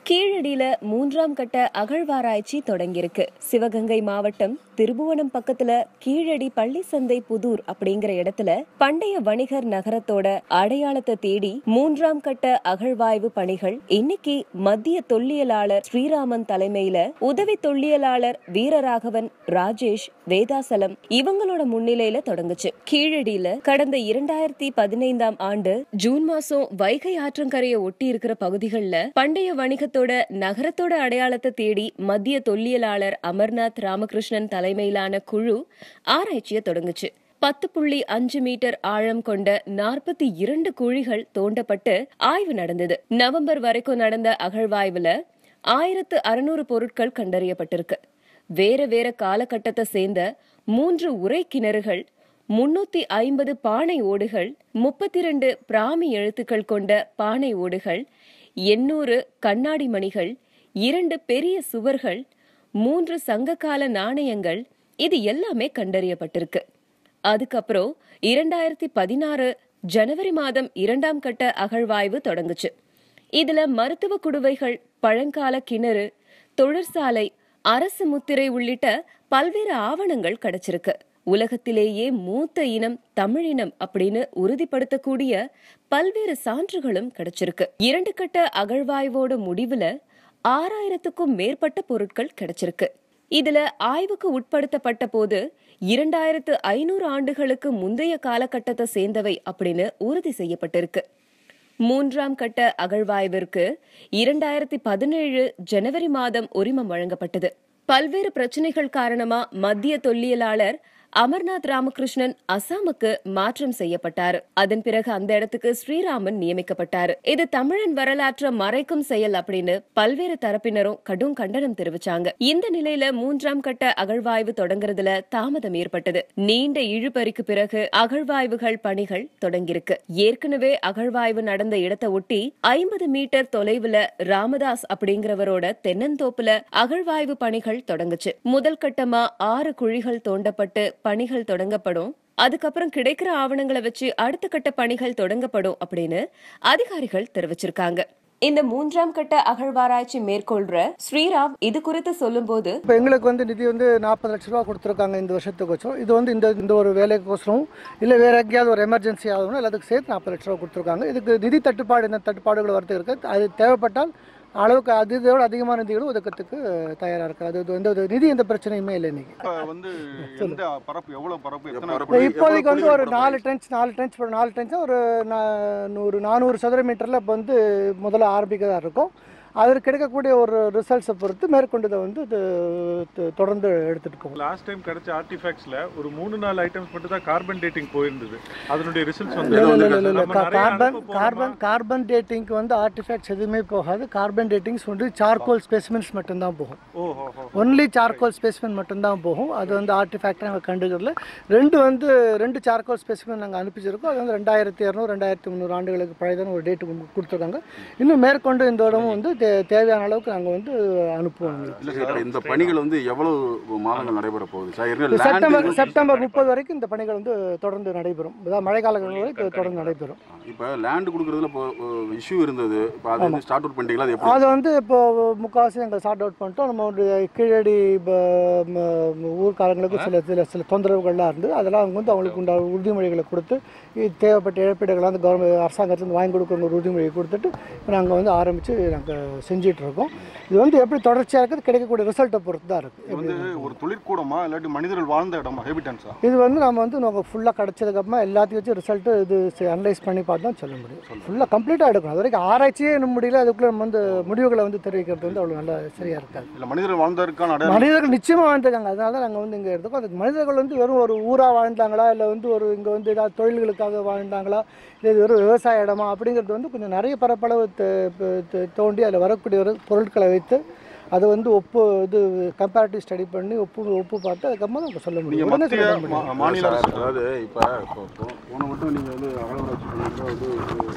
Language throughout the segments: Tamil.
கீழடியில மூன்றாம் கட்ட அகழ்வாராய்ச்சி தொடங்கியிருக்கு சிவகங்கை மாவட்டம் திருபுவனம் பக்கத்துல கீழடி பள்ளிசந்தை புதூர் அப்படிங்கிற இடத்துல பண்டைய வணிகர் நகரத்தோட அடையாளத்தை தேடி மூன்றாம் கட்ட அகழ்வாய்வு பணிகள் இன்னைக்கு மத்திய தொல்லியலாளர் ஸ்ரீராமன் தலைமையில உதவி தொல்லியலாளர் வீரராகவன் ராஜேஷ் வேதாசலம் இவங்களோட முன்னிலையில தொடங்குச்சு கீழடியில கடந்த இரண்டாயிரத்தி பதினைந்தாம் ஆண்டு ஜூன் மாசம் வைகை ஆற்றங்கரையை ஒட்டி இருக்கிற பகுதிகளில் பண்டைய வணிகத்தோட நகரத்தோட அடையாளத்தை தேடி மத்திய தொல்லியலாளர் அமர்நாத் ராமகிருஷ்ணன் தலைமையிலான குழு ஆராய்ச்சியை தொடங்குச்சு பத்து புள்ளி அஞ்சு மீட்டர் ஆழம் கொண்ட நாற்பத்தி இரண்டு குழிகள் தோண்டப்பட்டு ஆய்வு நடந்தது நவம்பர் வரைக்கும் நடந்த அகழ்வாய்வுல ஆயிரத்து அறுநூறு பொருட்கள் கண்டறியப்பட்டிருக்கு வேற வேற காலகட்டத்தை சேர்ந்த மூன்று உரை கிணறுகள் முன்னூத்தி ஐம்பது பானை ஓடுகள் முப்பத்தி ரெண்டு பிராமி எழுத்துக்கள் கொண்ட பானை ஓடுகள் எண்ணூறு கண்ணாடி மணிகள் இரண்டு பெரிய சுவர்கள் மூன்று சங்ககால நாணயங்கள் இது எல்லாமே கண்டறியப்பட்டிருக்கு அதுக்கப்புறம் இரண்டாயிரத்தி பதினாறு ஜனவரி மாதம் இரண்டாம் கட்ட அகழ்வாய்வு தொடங்குச்சு இதுல மருத்துவ குடுவைகள் பழங்கால கிணறு தொழிற்சாலை அரசு முத்திரை உள்ளிட்ட பல்வேறு ஆவணங்கள் கிடைச்சிருக்கு உலகத்திலேயே மூத்த இனம் தமிழினம் அப்படின்னு உறுதிப்படுத்தக்கூடிய பல்வேறு சான்றுகளும் கிடைச்சிருக்கு இரண்டு கட்ட அகழ்வாய்வோட முடிவுல ஆறாயிரத்துக்கும் மேற்பட்ட பொருட்கள் கிடைச்சிருக்கு இதுல ஆய்வுக்கு உட்படுத்தப்பட்ட போது இரண்டாயிரத்து ஐநூறு ஆண்டுகளுக்கு முந்தைய காலகட்டத்தை சேர்ந்தவை அப்படின்னு உறுதி செய்யப்பட்டிருக்கு மூன்றாம் கட்ட அகழ்வாய்விற்கு இரண்டாயிரத்தி பதினேழு ஜனவரி மாதம் உரிமம் வழங்கப்பட்டது பல்வேறு பிரச்சனைகள் காரணமா மத்திய தொல்லியலாளர் அமர்நாத் ராமகிருஷ்ணன் அசாமுக்கு மாற்றம் செய்யப்பட்டாரு அதன் பிறகு அந்த இடத்துக்கு ஸ்ரீராமன் நியமிக்கப்பட்டாரு இது தமிழன் வரலாற்றை மறைக்கும் செயல் அப்படின்னு பல்வேறு தரப்பினரும் கடும் கண்டனம் தெரிவிச்சாங்க இந்த நிலையில மூன்றாம் கட்ட அகழ்வாய்வு தொடங்குறதுல தாமதம் ஏற்பட்டது நீண்ட இழுபறிக்கு பிறகு அகழ்வாய்வுகள் பணிகள் தொடங்கியிருக்கு ஏற்கனவே அகழ்வாய்வு நடந்த இடத்தை ஒட்டி ஐம்பது மீட்டர் தொலைவுல ராமதாஸ் அப்படிங்கிறவரோட தென்னந்தோப்புல அகழ்வாய்வு பணிகள் தொடங்குச்சு முதல் கட்டமா ஆறு குழிகள் தோண்டப்பட்டு பணிகள் தொடங்கப்படும் அதுக்கப்புறம் கிடைக்கிற ஆவணங்களை வச்சு அடுத்த கட்ட பணிகள் தொடங்கப்படும் அப்படின்னு அதிகாரிகள் தெரிவிச்சிருக்காங்க இந்த மூன்றாம் கட்ட அகழ்வாராய்ச்சி மேற்கொள்ற ஸ்ரீராம் இது குறித்து சொல்லும்போது இப்போ எங்களுக்கு வந்து நிதி வந்து நாற்பது லட்ச ரூபா கொடுத்துருக்காங்க இந்த வருஷத்துக்கு வச்சோம் இது வந்து இந்த இந்த ஒரு வேலைக்கோசரம் இல்லை வேறு எங்கேயாவது ஒரு எமர்ஜென்சி ஆகணும் எல்லாத்துக்கும் சேர்த்து நாற்பது லட்ச ரூபா கொடுத்துருக்காங்க இதுக்கு நிதி தட்டுப்பாடு இந்த தட்டுப்பாடுகள் வரது இருக்குது அது தேவைப்பட்டால் அளவுக்கு அது இதோட அதிகமான நிதிகளும் ஒதுக்கத்துக்கு தயாராக இருக்குது அது எந்த ஒரு நிதி எந்த பிரச்சனையுமே இல்லை இன்னைக்கு இப்ப வந்து எந்த பரப்பு எவ்வளவு பரப்பு எத்தனை பரப்பு? இப்போ குழி? இப்போதைக்கு வந்து ஒரு எவ்வளவு நாலு டென்ச் நாலு டென்ச் ஒரு நாலு டென்ச் ஒரு நா- நூறு நானூறு சதுர மீட்டரில் இப்போ வந்து முதல்ல ஆரம்பிக்கிறதா இருக்கும் அதில் கிடைக்கக்கூடிய ஒரு ரிசல்ட்ஸை பொறுத்து மேற்கொண்டு இதை வந்து இது து- தொடர்ந்து எடுத்துகிட்டு போகும் லாஸ்ட் டைம் கிடைச்ச ஆர்டிஃபேக்ட்ஸ்ல ஒரு மூணு நாலு ஐட்டம்ஸ் மட்டும் தான் கார்பன் டேட்டிங் போயிருந்தது அதனுடைய ரிசல்ட்ஸ் வந்து இல்லை இல்லை இல்லை இல்லை நம்ம நிறைய கார்பன் அனுப்ப போனோமா? கார்பன் கார்பன் டேட்டிங்க்கு வந்து ஆர்டிஃபேக்ட்ஸ் எதுவுமே போகாது கார்பன் டேட்டிங்ஸ் வந்து சார்கோல் ஸ்பெசிமென்ஸ் மட்டும்தான் போகும் ஓ ஹோ ஹோ ஒன்லி சார்கோல் ஸ்பெசிமென் மட்டும்தான் போகும் அது வந்து ஆர்டிஃபேக்ட் நாங்கள் கண்டுக்கிறதுல ரெண்டு வந்து ரெண்டு சார்கோல் ஸ்பெசிமென் நாங்கள் அனுப்பிச்சிருக்கோம் அது வந்து ரெண்டாயிரத்தி இரநூறு ரெண்டாயிரத்தி முந்நூறு ஆண்டுகளுக்கு பழையதான ஒரு டேட்டு கொடுத்துருக்காங்க இன்னும் மேற்கொண்டு இந்த இடமும் வந்து தே- தேவையான அளவுக்கு நாங்கள் வந்து அனுப்புவோம் உங்களுக்கு. இல்ல சார் இந்த பணிகள் வந்து எவ்வளவு மாதங்கள் நடைபெற போகுது சார் இந்த ஏற்கனவே செப்டம்பர் land செப்டம்பர் முப்பது வரைக்கும் இந்த பணிகள் வந்து தொடர்ந்து நடைபெறும் அதாவது மழை காலங்கள் வரை இது தொடர்ந்து நடைபெறும் இப்போ லேண்ட் கொடுக்குறதுல இப்போ இஷ்யூ இருந்தது இப்போ அது வந்து ஸ்டார்ட் அவுட் பண்ணிட்டீங்களா அது எப்படி அது வந்து இப்போ முக்கால்வாசி நாங்கள் சார்ட் அவுட் பண்ணிட்டோம் நம்மளுடைய கீழடி ப- ம- ம- ஊர்க்காரங்களுக்கு சில சில சில தொந்தரவுகள்லாம் இருந்து அதெல்லாம் அவங்க வந்து அவங்களுக்கு உண்டான உறுதிமொழிகளை கொடுத்து இது தேவைப்பட்ட இழப்பீடுகளை வந்து கவர்மெண்ட் அரசாங்கத்துலேருந்து வாங்கி கொடுக்குற ஒரு உறுதிமொழியை கொடுத்துட்டு நாங்கள் வந்து ஆரம்பித்து நாங்கள் செஞ்சிட்டு இருக்கோம் இது வந்து எப்படி தொடர்ச்சியாக இருக்குது கிடைக்கக்கூடிய ரிசல்ட்டை பொறுத்து தான் இருக்குது இது வந்து ஒரு தொழிற்கூடமா இல்லாட்டி மனிதர்கள் வாழ்ந்த இடமா ஹேபிட்டன்ஸா இது வந்து நம்ம வந்து நம்ம ஃபுல்லாக கிடச்சதுக்கப்புறமா எல்லாத்தையும் வச்சு ரிசல்ட்டு இது அனலைஸ் பண்ணி பார்த்து தான் சொல்ல முடியும் ஃபுல்லாக கம்ப்ளீட்டாக எடுக்கணும் அது வரைக்கும் ஆராய்ச்சியே இன்னும் முடியல அதுக்குள்ளே நம்ம வந்து முடிவுகளை வந்து தெரிவிக்கிறது வந்து அவ்வளோ நல்லா சரியாக இருக்காது இல்ல மனிதர்கள் வாழ்ந்ததற்கான அடையாளம் மனிதர்கள் நிச்சயமாக வாழ்ந்துருக்காங்க அதனால தான் நாங்கள் வந்து இங்கே எடுத்துக்கோம் அதுக்கு மனிதர்கள் வந்து வெறும் ஒரு ஊராக வாழ்ந்தாங்களா இல்லை வந்து ஒரு இங்கே வந்து ஏதாவது தொழில்களுக்காக வாழ்ந்தாங்களா இல்லை இது வெறும் விவசாய இடமா அப்படிங்கிறது வந்து கொஞ்சம் நிறைய பரப்பளவு தே- ப- தே- தோண்டி அதில் வரக்கூடிய ஒரு பொருட்களை வைத்து அதை வந்து ஒப்பு இது கம்பேரிட்டிவ் ஸ்டடி பண்ணி ஒப்பு ஒப்பு பார்த்து அதுக்கப்புறமா நம்ம சொல்ல நீங்க முடியும் உடனே மத்திய சொல்ல முடியும் மா- மாநில சார், அரசு அதாவது இப்போ இப்போ போன மட்டும் நீங்கள் வந்து அகழ்வாராய்ச்சி பண்ணும்போது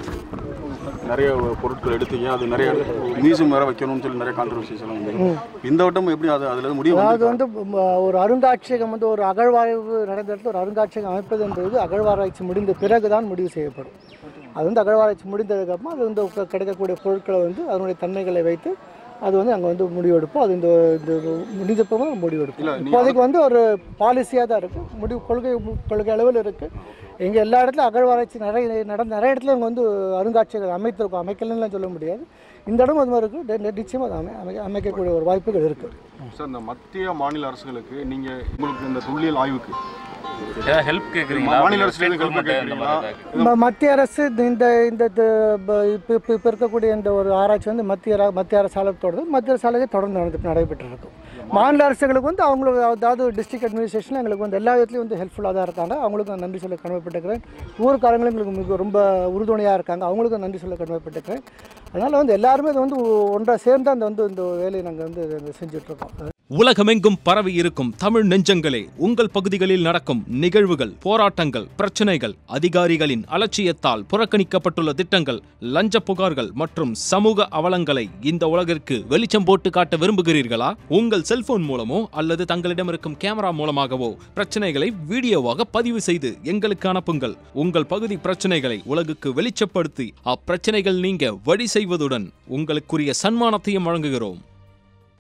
வந்து நிறைய பொருட்கள் எடுத்தீங்க அது நிறைய மியூசியம் வேற வைக்கணும்னு சொல்லி நிறைய கான்ட்ரவர்சிஸ் எல்லாம் வந்து இந்த வட்டம் எப்படி அது அதுல இருந்து முடிவு அதாவது வந்து வந்து ம- ஒரு அருங்காட்சியகம் வந்து ஒரு அகழ்வாய்வு நடந்த இடத்துல ஒரு அருங்காட்சியகம் அமைப்பது என்பது அகழ்வாராய்ச்சி முடிந்த பிறகுதான் முடிவு செய்யப்படும் அது வந்து அகழ்வாராய்ச்சி முடிந்ததுக்கப்புறம் அது வந்து க- கிடைக்கக்கூடிய பொருட்களை வந்து அதனுடைய தன்மைகளை வைத்து அது வந்து அங்கே வந்து முடிவெடுப்போம் அது இந்த இந்த முடிஞ்சப்போ முடிவெடுப்போம் இல்ல, நீங்க இப்போதைக்கு வந்து ஒரு பாலிசியாக தான் இருக்குது முடிவு கொள்கை கொள்கை அளவில் இருக்குது எங்கள் எல்லா இடத்துலையும் அகழ்வாராய்ச்சி நிறைய நடந்த நிறைய இடத்துல இங்கே வந்து அருங்காட்சியகம் அமைத்திருக்கோம் அமைக்கலன்னுலாம் சொல்ல முடியாது இந்த இடம் அது மாதிரி இருக்குது நிச்சயமாக அது அமை அமைக்க அமைக்கக்கூடிய ஒரு வாய்ப்புகள் இருக்குது சார் இந்த மத்திய மாநில அரசுகளுக்கு நீங்க உங்களுக்கு இந்த தொல்லியல் ஆய்வுக்கு ஏதாவது ஹெல்ப் கேட்குறீங்களா மாநில அரசுல இருந்து help கேட்குறீங்களா? ம- மத்திய அரசு இந்த இந்த இந்த இப்போ இப்போ இப்போ இருக்கக்கூடிய இந்த ஒரு ஆராய்ச்சி வந்து மத்திய அர- மத்திய அரசால் தொடர்ந்து மத்திய அரசாலே தொடர்ந்து நடந்து நடைபெற்று இருக்கும் மாநில அரசுகளுக்கு வந்து அவங்களுக்கு அதாவது டிஸ்ட்ரிக்ட் அட்மினிஸ்ட்ரேஷன் எங்களுக்கு வந்து எல்லா விதத்துலையும் வந்து ஹெல்ப்ஃபுல்லாக தான் இருக்காங்க அவங்களுக்கும் நான் நன்றி சொல்ல கடமைப்பட்டிருக்கிறேன் ஊர்க்காரங்களும் எங்களுக்கு மிக ரொம்ப உறுதுணையாக இருக்காங்க அவங்களுக்கும் நன்றி சொல்ல கடமைப்பட்டிருக்கிறேன் அதனால் வந்து எல்லாருமே இது வந்து ஒன்றாக சேர்ந்து அந்த வந்து இந்த வேலையை நாங்கள் வந்து செஞ்சுட்ருக்கோம் உலகமெங்கும் பரவி இருக்கும் தமிழ் நெஞ்சங்களே உங்கள் பகுதிகளில் நடக்கும் நிகழ்வுகள் போராட்டங்கள் பிரச்சனைகள் அதிகாரிகளின் அலட்சியத்தால் புறக்கணிக்கப்பட்டுள்ள திட்டங்கள் லஞ்ச புகார்கள் மற்றும் சமூக அவலங்களை இந்த உலகிற்கு வெளிச்சம் போட்டு காட்ட விரும்புகிறீர்களா உங்கள் செல்போன் மூலமோ அல்லது தங்களிடம் இருக்கும் கேமரா மூலமாகவோ பிரச்சனைகளை வீடியோவாக பதிவு செய்து எங்களுக்கு அனுப்புங்கள் உங்கள் பகுதி பிரச்சனைகளை உலகுக்கு வெளிச்சப்படுத்தி அப்பிரச்சனைகள் நீங்க வழி செய்வதுடன் உங்களுக்குரிய சன்மானத்தையும் வழங்குகிறோம்